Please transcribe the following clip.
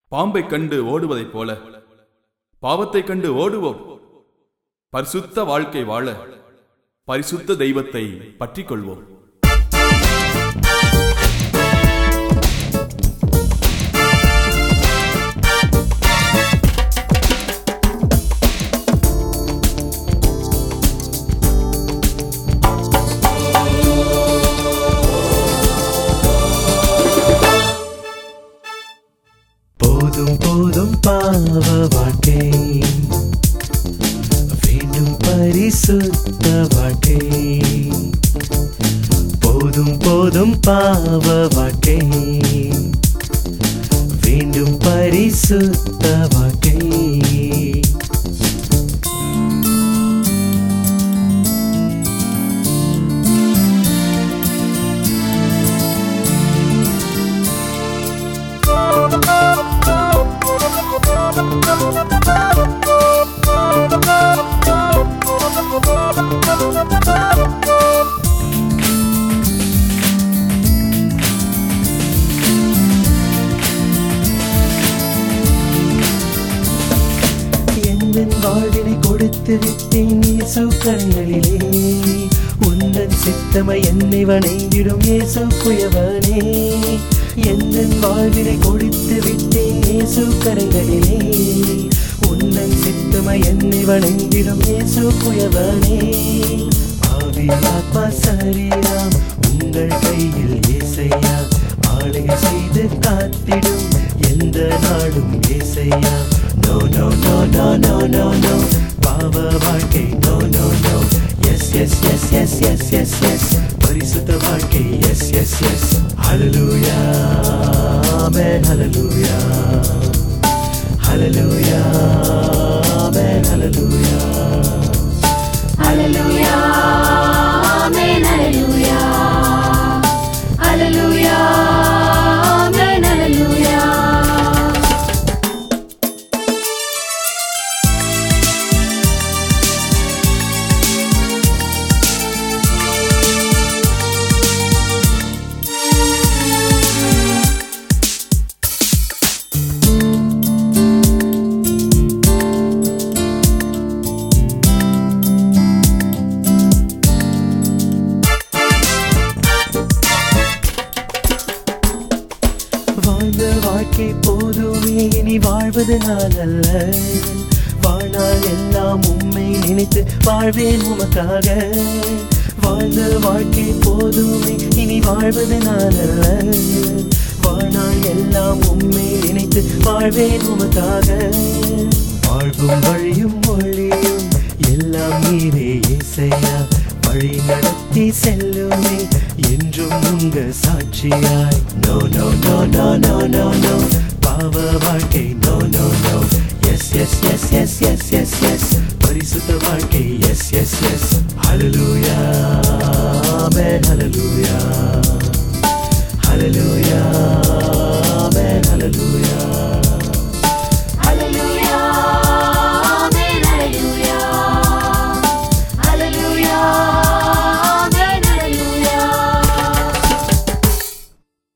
பாம்பைக் கண்டு ஓடுவதைப் போல பாவத்தைக் கண்டு ஓடுவோம் பரிசுத்த வாழ்க்கை வாழ பரிசுத்த தெய்வத்தை பற்றிக் கொள்வோம் போதும் போதும் பாவ வாழ்க்கை வேண்டும் பரிசுத்த வாழ்க்கை போதும் போதும் பாவ வாழ்க்கை வேண்டும் பரிசுத்த வாழ்க்கை எந்தன் வாழ்வினை கொடுத்து விட்டேன் இயேசு கரங்களிலே உந்தன் சித்தமை என்னை வணங்கிடும் இயேசு குயவனே எந்தன் வாழ்வினை கொடுத்து விட்டேன் இயேசு கரங்களிலே உந்தன் சித்தமை என்னை வணங்கிடும் இயேசு குயவனே ஆவி ஆத்மா சரீரம் உங்கள் கையில் ஏசையா ஆளுகை செய்து காத்திடும் எந்த நாடும் ஏசையா no no no no no no no பாவ வாழ்க்கை no no no yes yes yes yes yes yes yes பரிசுத்த வாழ்க்கை எஸ் எஸ் எஸ் ஹalleluya amen hallelujah hallelujah amen hallelujah Hallelujah. Amen. Hallelujah. Hallelujah. Amen. Hallelujah. வாழ்ந்த வாழ்க்கை போதுமே இனி வாழ்வது நான் அல்ல வாழ்நாள் எல்லாம் உம்மை நினைத்து வாழ்வேன் உமக்காக வாழ்ந்த வாழ்க்கை போதுமே இனி வாழ்வது நான் அல்ல வாழ்நாள் எல்லாம் உம்மை நினைத்து வாழ்வேன் உமக்காக வாழ்வும் வழியும் ஒளியும் எல்லாம் நீரே இசையா வழி நடத்தி செல்லுமே என்றும் உங்க சாட்சியாய் no no no no no no no பாவ வாழ்க்கை no no no yes yes yes yes yes yes yes பரிசுத்த வாழ்க்கை எஸ் எஸ் எஸ் ஹalleluya amen hallelujah hallelujah